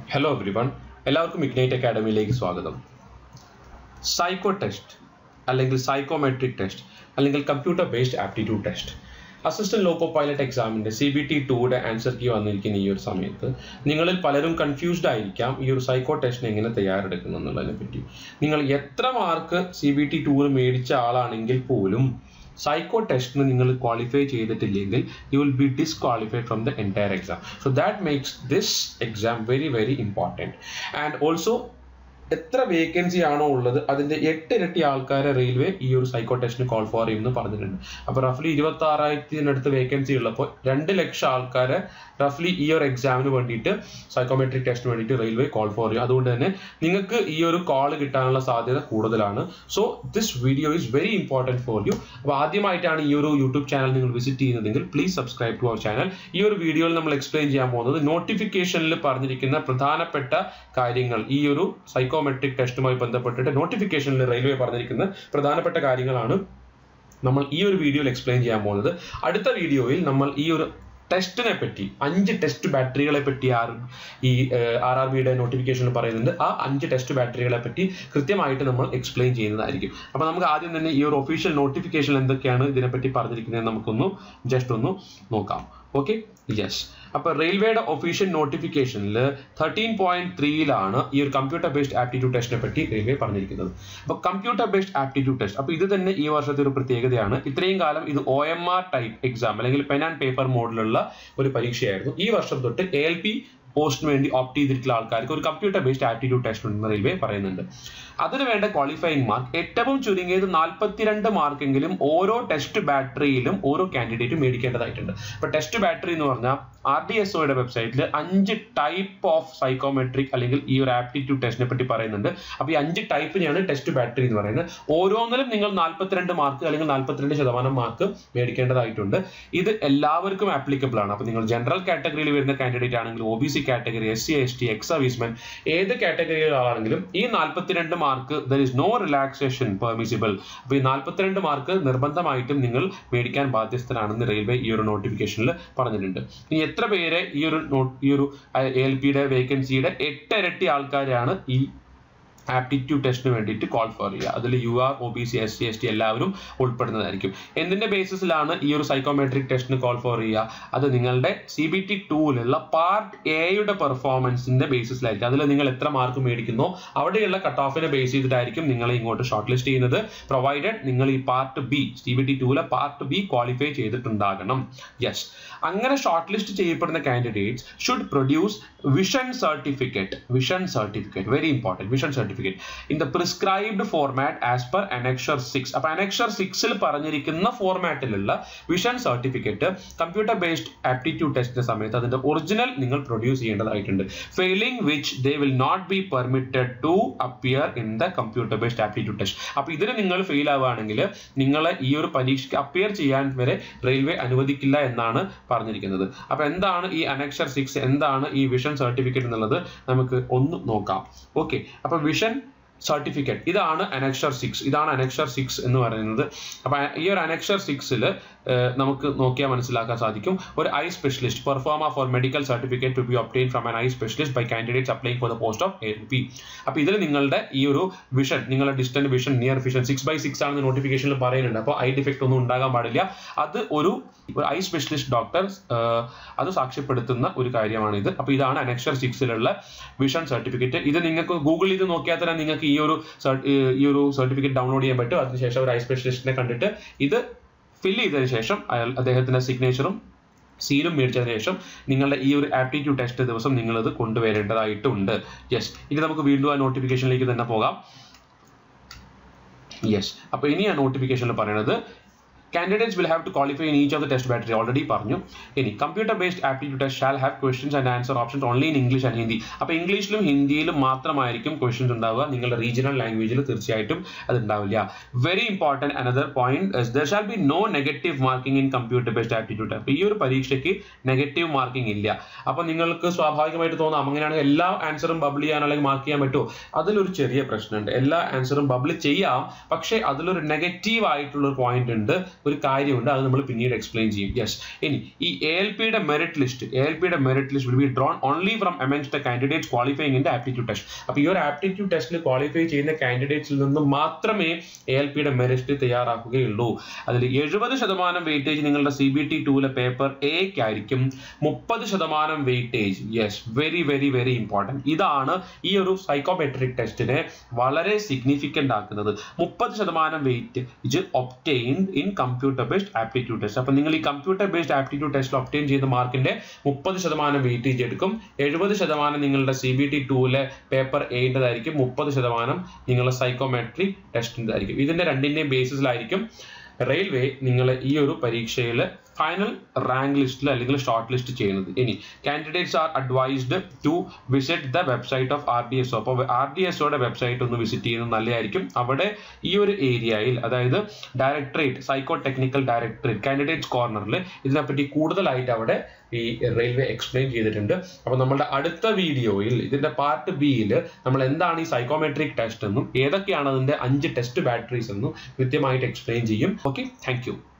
hello everyone എല്ലാവർക്കും Ignite അക്കാഡമിയിലേക്ക് സ്വാഗതം സൈക്കോ ടെസ്റ്റ് അല്ലെങ്കിൽ സൈക്കോമെട്രിക് ടെസ്റ്റ് അല്ലെങ്കിൽ computer based aptitude test assistant loco pilot എക്സാമിന്റെ സി ബി ടി ടൂയുടെ ആൻസർ കീ വന്നിരിക്കുന്ന ഈ ഒരു സമയത്ത് നിങ്ങളിൽ പലരും കൺഫ്യൂസ്ഡ് ആയിരിക്കാം ഈ ഒരു സൈക്കോ ടെസ്റ്റിന് എങ്ങനെ തയ്യാറെടുക്കുന്നു എന്നുള്ളതിനെ പറ്റി നിങ്ങൾ എത്ര മാർക്ക് സി ബി ടി ടൂർ മേടിച്ച ആളാണെങ്കിൽ പോലും സൈക്കോ ടെസ്റ്റിന് നിങ്ങൾ ക്വാളിഫൈ ചെയ്തിട്ടില്ലെങ്കിൽ you will be disqualified from the entire exam so that makes this exam very very important and also എത്ര വേക്കൻസി ആണോ ഉള്ളത് അതിന്റെ എട്ട് ഇരട്ടി ആൾക്കാരെ റെയിൽവേ ഈ ഒരു സൈക്കോ ടെസ്റ്റിന് കോൾ ഫോർ ചെയ്യുമെന്ന് പറഞ്ഞിട്ടുണ്ട് അപ്പോൾ റഫ്ലി ഇരുപത്തി ആറായിരത്തിനടുത്ത് വേക്കൻസി ഉള്ളപ്പോൾ രണ്ട് ലക്ഷം ആൾക്കാരെ റഫ്ലി ഈ ഒരു എക്സാമിന് വേണ്ടിയിട്ട് സൈക്കോമെട്രിക് ടെസ്റ്റിന് വേണ്ടിയിട്ട് റെയിൽവേ കോൾ ഫോർ ചെയ്യും അതുകൊണ്ട് തന്നെ നിങ്ങൾക്ക് ഈ ഒരു കോൾ കിട്ടാനുള്ള സാധ്യത കൂടുതലാണ് so this video is very important for you അപ്പോൾ ആദ്യമായിട്ടാണ് ഈ ഒരു യൂട്യൂബ് ചാനൽ നിങ്ങൾ വിസിറ്റ് ചെയ്യുന്നതെങ്കിൽ please subscribe to our channel ഈ ഒരു വീഡിയോയിൽ നമ്മൾ എക്സ്പ്ലെയിൻ ചെയ്യാൻ പോകുന്നത് നോട്ടിഫിക്കേഷനിൽ പറഞ്ഞിരിക്കുന്ന പ്രധാനപ്പെട്ട കാര്യങ്ങൾ ഈ ഒരു സൈക്കോമെട്രിക് ടെസ്റ്റുമായി ബന്ധപ്പെട്ടിട്ട് നോട്ടിഫിക്കേഷനിൽ റെയിൽവേ പറഞ്ഞിരിക്കുന്ന പ്രധാനപ്പെട്ട കാര്യങ്ങളാണ് നമ്മൾ ഈ ഒരു വീഡിയോയിൽ എക്സ്പ്ലെയിൻ ചെയ്യാൻ പോകുന്നത് അടുത്ത വീഡിയോയിൽ നമ്മൾ ഈ ഒരു ടെസ്റ്റിനെ പറ്റി അഞ്ച് ടെസ്റ്റ് ബാറ്ററികളെ പറ്റി ആർ ഈ ആർ ആർ ബിയുടെ നോട്ടിഫിക്കേഷനിൽ പറയുന്നുണ്ട് ആ അഞ്ച് ടെസ്റ്റ് ബാറ്ററികളെ പറ്റി കൃത്യമായിട്ട് നമ്മൾ എക്സ്പ്ലെയിൻ ചെയ്യുന്നതായിരിക്കും അപ്പോൾ നമുക്ക് ആദ്യം തന്നെ ഈ ഒരു ഒഫീഷ്യൽ നോട്ടിഫിക്കേഷൻ എന്തൊക്കെയാണ് ഇതിനെപ്പറ്റി പറഞ്ഞിരിക്കുന്നത് നമുക്കൊന്ന് ജസ്റ്റ് ഒന്ന് നോക്കാം ഓക്കെ യെസ് അപ്പോൾ റെയിൽവേയുടെ ഒഫീഷ്യൽ നോട്ടിഫിക്കേഷനിൽ തേർട്ടീൻ പോയിന്റ് ത്രീയിലാണ് ഈ ഒരു കമ്പ്യൂട്ടർ ബേസ്ഡ് ആപ്റ്റിറ്റ്യൂഡ് ടെസ്റ്റിനെ പറ്റി റെയിൽവേ പറഞ്ഞിരിക്കുന്നത് അപ്പോൾ കമ്പ്യൂട്ടർ ബേസ്ഡ് ആപ്റ്റിറ്റ്യൂഡ് ടെസ്റ്റ് അപ്പോൾ ഇത് തന്നെ ഈ വർഷത്തെ ഒരു പ്രത്യേകതയാണ് ഇത്രയും കാലം ഇത് O M R type exam അല്ലെങ്കിൽ പെൻ ആൻഡ് പേപ്പർ മോഡിലുള്ള ഒരു പരീക്ഷയായിരുന്നു ഈ വർഷം തൊട്ട് എ എൽ പി പോസ്റ്റിന് വേണ്ടി ഓപ്റ്റ് ചെയ്തിട്ടുള്ള ആൾക്കാർക്ക് ഒരു കമ്പ്യൂട്ടർ ബേസ്ഡ് ആപ്റ്റിറ്റ്യൂഡ് ടെസ്റ്റ് ഉണ്ടെന്ന് റെയിൽവേ പറയുന്നുണ്ട് അതിന് വേണ്ട ക്വാളിഫയിങ് മാർക്ക് ഏറ്റവും ചുരുങ്ങിയത് നാൽപ്പത്തിരണ്ട് മാർക്കെങ്കിലും ഓരോ ടെസ്റ്റ് ബാറ്ററിയിലും ഓരോ കാൻഡിഡേറ്റും മേടിക്കേണ്ടതായിട്ടുണ്ട് ഇപ്പൊ ടെസ്റ്റ് ബാറ്ററി എന്ന് പറഞ്ഞാൽ ആർ ഡി എസ് ഒയുടെ വെബ്സൈറ്റിൽ അഞ്ച് ടൈപ്പ് ഓഫ് സൈക്കോമെട്രിക് അല്ലെങ്കിൽ ഈ ഒരു ആപ്റ്റിറ്റ്യൂഡ് ടെസ്റ്റിനെ പറ്റി പറയുന്നുണ്ട് അപ്പൊ ഈ അഞ്ച് ടൈപ്പിനെയാണ് ടെസ്റ്റ് ബാറ്ററി എന്ന് പറയുന്നത് ഓരോന്നിലും നിങ്ങൾ നാൽപ്പത്തിരണ്ട് മാർക്ക് അല്ലെങ്കിൽ നാൽപ്പത്തിരണ്ട് ശതമാനം മാർക്ക് മേടിക്കേണ്ടതായിട്ടുണ്ട് ഇത് എല്ലാവർക്കും ആപ്ലിക്കബിൾ ആണ് അപ്പൊ നിങ്ങൾ ജനറൽ കാറ്റഗറിയിൽ വരുന്ന കാൻഡിഡേറ്റ് ആണെങ്കിൽ O B C category S C S T ex servicemen ഏത് കാറ്റഗറിയിലാണെങ്കിലും ഈ നാൽപ്പത്തിരണ്ട് mark there is no relaxation permissible അപ്പൊ ഈ നാൽപ്പത്തിരണ്ട് മാർക്ക് നിർബന്ധമായിട്ടും നിങ്ങൾ മേടിക്കാൻ ബാധ്യസ്ഥരാണെന്ന് റെയിൽവേ ഈ ഒരു നോട്ടിഫിക്കേഷനിൽ പറഞ്ഞിട്ടുണ്ട് ഇനി എത്ര പേര് ഈ ഒരു ഈ ഒരു എൽ പിയുടെ വേക്കൻസിയുടെ എട്ടിരട്ടി ആൾക്കാരാണ് ഈ ആപ്റ്റിറ്റ്യൂഡ് ടെസ്റ്റിന് വേണ്ടിയിട്ട് കോൾ ഫോർ ചെയ്യുക അതിൽ U R O B C S C S T എല്ലാവരും ഉൾപ്പെടുന്നതായിരിക്കും എന്തിന്റെ ബേസിസിലാണ് ഈ ഒരു സൈക്കോമെട്രിക് ടെസ്റ്റിന് കോൾ ഫോർ ചെയ്യുക അത് നിങ്ങളുടെ സി ബി ടി ടൂവിലുള്ള പാർട്ട് എയുടെ പെർഫോമൻസിന്റെ ബേസിസിലായിരിക്കും അതിൽ നിങ്ങൾ എത്ര മാർക്ക് മേടിക്കുന്നോ അവിടെയുള്ള കട്ട് ഓഫിനെ ബേസ് ചെയ്തിട്ടായിരിക്കും നിങ്ങളെ ഇങ്ങോട്ട് ഷോർട്ട് ലിസ്റ്റ് ചെയ്യുന്നത് പ്രൊവൈഡഡ് നിങ്ങൾ ഈ part B C B T ടൂവിലെ പാർട്ട് ബി ക്വാളിഫൈ ചെയ്തിട്ടുണ്ടാകണം യെസ് അങ്ങനെ ഷോർട്ട് ലിസ്റ്റ് ചെയ്യപ്പെടുന്ന candidates should produce vision certificate vision certificate very important vision certificate in the prescribed format as per annexure six അപ്പൊ annexure സിക്സിൽ പറഞ്ഞിരിക്കുന്ന ഫോർമാറ്റിലുള്ള vision certificate computer based aptitude ടെസ്റ്റിന്റെ സമയത്ത് അതിന്റെ ഒറിജിനൽ നിങ്ങൾ പ്രൊഡ്യൂസ് ചെയ്യേണ്ടതായിട്ടുണ്ട് failing which they will not be permitted to appear in the computer based aptitude test അപ്പൊ ഇതിന് നിങ്ങൾ ഫെയിൽ ആവുകയാണെങ്കിൽ നിങ്ങളെ ഈ ഒരു പരീക്ഷയ്ക്ക് അപ്പിയർ ചെയ്യാൻ വരെ റെയിൽവേ അനുവദിക്കില്ല എന്നാണ് പറഞ്ഞിരിക്കുന്നത് അപ്പൊ എന്താണ് ഈ അനക്ഷർ സിക്സ് എന്താണ് ഈ വിഷൻ സർട്ടിഫിക്കറ്റ് എന്നുള്ളത് നമുക്ക് ഒന്ന് നോക്കാം ഓക്കെ അപ്പൊ വിഷൻ സർട്ടിഫിക്കറ്റ് ഇതാണ് അനക്ഷർ സിക്സ് ഇതാണ് അനക്ഷർ സിക്സ് എന്ന് പറയുന്നത് അപ്പൊ ഈ ഒരു അനക്ഷർ സിക്സിൽ നമുക്ക് നോക്കിയാൽ മനസ്സിലാക്കാൻ സാധിക്കും ഒരു eye specialist proforma for medical certificate to be obtain from an eye specialist by candidates applying for the post of L P അപ്പോൾ ഇതിൽ നിങ്ങളുടെ ഈ ഒരു വിഷൻ നിങ്ങളുടെ distant vision near vision six by six ആണെന്ന് നോട്ടിഫിക്കേഷനിൽ പറയുന്നുണ്ട് അപ്പോൾ ഐ ഡിഫക്റ്റ് ഒന്നും ഉണ്ടാകാൻ പാടില്ല അത് ഒരു ഐ സ്പെഷ്യലിസ്റ്റ് ഡോക്ടർ അത് സാക്ഷ്യപ്പെടുത്തുന്ന ഒരു കാര്യമാണ് ഇത് അപ്പോൾ ഇതാണ് അനക്ഷർ സിക്സിലുള്ള വിഷൻ സർട്ടിഫിക്കറ്റ് ഇത് നിങ്ങൾക്ക് ഗൂഗിൾ ചെയ്ത് നോക്കിയാൽ തന്നെ നിങ്ങൾക്ക് ഈ ഒരു ഈ ഒരു സർട്ടിഫിക്കറ്റ് ഡൗൺലോഡ് ചെയ്യാൻ പറ്റും അതിനുശേഷം ഒരു ഐ സ്പെഷ്യലിസ്റ്റിനെ കണ്ടിട്ട് ഇത് ഫില്ല് ചെയ്തതിനു ശേഷം അയാൾ അദ്ദേഹത്തിന്റെ സിഗ്നേച്ചറും സീലും മേടിച്ചതിന് ശേഷം നിങ്ങളുടെ ഈ ഒരു ആപ്റ്റിറ്റ്യൂഡ് ടെസ്റ്റ് ദിവസം നിങ്ങളത് കൊണ്ടുവരേണ്ടതായിട്ടുണ്ട് യെസ് ഇനി നമുക്ക് വീണ്ടും ആ നോട്ടിഫിക്കേഷനിലേക്ക് തന്നെ പോകാം യെസ് അപ്പോൾ ഇനി ആ നോട്ടിഫിക്കേഷനിൽ പറയുന്നത് candidates will have to qualify in each of the test battery already പറഞ്ഞു ഇനി computer based aptitude test shall have questions and answer options only in English and Hindi അപ്പോൾ ഇംഗ്ലീഷിലും ഹിന്ദിയിലും മാത്രമായിരിക്കും ക്വസ്റ്റ്യൻസ് ഉണ്ടാവുക നിങ്ങളുടെ റീജിയണൽ ലാംഗ്വേജിൽ തീർച്ചയായിട്ടും അത് ഉണ്ടാവില്ല very important another point there shall be no negative marking in computer based aptitude അപ്പോൾ ഈ ഒരു പരീക്ഷയ്ക്ക് നെഗറ്റീവ് മാർക്കിംഗ് ഇല്ല അപ്പോൾ നിങ്ങൾക്ക് സ്വാഭാവികമായിട്ട് തോന്നാം അങ്ങനെയാണെങ്കിൽ എല്ലാ ആൻസറും ബബിൾ ചെയ്യാൻ അല്ലെങ്കിൽ മാർക്ക് ചെയ്യാൻ പറ്റുമോ അതിലൊരു ചെറിയ പ്രശ്നമുണ്ട് എല്ലാ ആൻസറും ബബിൾ ചെയ്യാം പക്ഷേ അതിലൊരു നെഗറ്റീവ് ആയിട്ടുള്ള ഒരു പോയിന്റ് ഉണ്ട് ഒരു കാര്യമുണ്ട് അത് നമ്മൾ പിന്നീട് എക്സ്പ്ലെയിൻ ചെയ്യും യെസ് ഇനി ഈ എ എൽ പിയുടെ മെറിറ്റ് ലിസ്റ്റ് എ എൽ പിയുടെ merit list will be drawn only from amongst the candidates qualifying in the aptitude test അപ്പോൾ ഈ ഒരു ആപ്റ്റിറ്റ്യൂഡ് ടെസ്റ്റിൽ ക്വാളിഫൈ ചെയ്യുന്ന കാൻഡിഡേറ്റ്സിൽ നിന്ന് മാത്രമേ എ എൽ പിയുടെ മെറിറ്റ് തയ്യാറാക്കുകയുള്ളൂ അതിൽ എഴുപത് ശതമാനം വെയിറ്റേജ് നിങ്ങളുടെ സി ബി ടി ടൂലെ പേപ്പർ എക്കായിരിക്കും മുപ്പത് ശതമാനം weightage yes very very very important ഇതാണ് ഈ ഒരു സൈക്കോമെട്രിക് ടെസ്റ്റിനെ വളരെ സിഗ്നിഫിക്കൻ്റ് ആക്കുന്നത് മുപ്പത് ശതമാനം weight obtained in computer based aptitude test അപ്പോൾ നിങ്ങൾ ഈ കമ്പ്യൂട്ടർ ബേസ്ഡ് ആപ്റ്റിറ്റ്യൂഡ് ടെസ്റ്റിൽ ഒപ്റ്റെയിൻ ചെയ്ത മാർക്കിന്റെ മുപ്പത് ശതമാനം വെയിറ്റേജ് എടുക്കും എഴുപത് ശതമാനം നിങ്ങളുടെ സി ബി ടി ടൂലെ പേപ്പർ എയിൻ്റെതായിരിക്കും മുപ്പത് ശതമാനം നിങ്ങളുടെ സൈക്കോമെട്രി ടെസ്റ്റിൻ്റെതായിരിക്കും ഇതിന്റെ രണ്ടിൻ്റെയും ബേസിസിലായിരിക്കും റെയിൽവേ നിങ്ങൾ ഈ ഒരു പരീക്ഷയിൽ ഫൈനൽ റാങ്ക് ലിസ്റ്റിൽ അല്ലെങ്കിൽ ഷോർട്ട് ലിസ്റ്റ് ചെയ്യുന്നത് ഇനി candidates are advised to visit the website of R D S O അപ്പോൾ ആർ ഡി എസ് ഒയുടെ വെബ്സൈറ്റ് ഒന്ന് വിസിറ്റ് ചെയ്യുന്നത് നല്ലതായിരിക്കും അവിടെ ഈ ഒരു ഏരിയയിൽ അതായത് directorate psycho technical directorate candidates കോർണറിൽ ഇതിനെപ്പറ്റി കൂടുതലായിട്ട് അവിടെ ഈ റെയിൽവേ എക്സ്പ്ലെയിൻ ചെയ്തിട്ടുണ്ട് അപ്പോൾ നമ്മളുടെ അടുത്ത വീഡിയോയിൽ ഇതിന്റെ പാർട്ട് ബിയിൽ നമ്മൾ എന്താണ് ഈ സൈക്കോമെട്രിക് ടെസ്റ്റ് എന്നും ഏതൊക്കെയാണ് അതിന്റെ അഞ്ച് ടെസ്റ്റ് ബാറ്ററീസ് എന്നും കൃത്യമായിട്ട് എക്സ്പ്ലെയിൻ ചെയ്യും ഓക്കെ താങ്ക്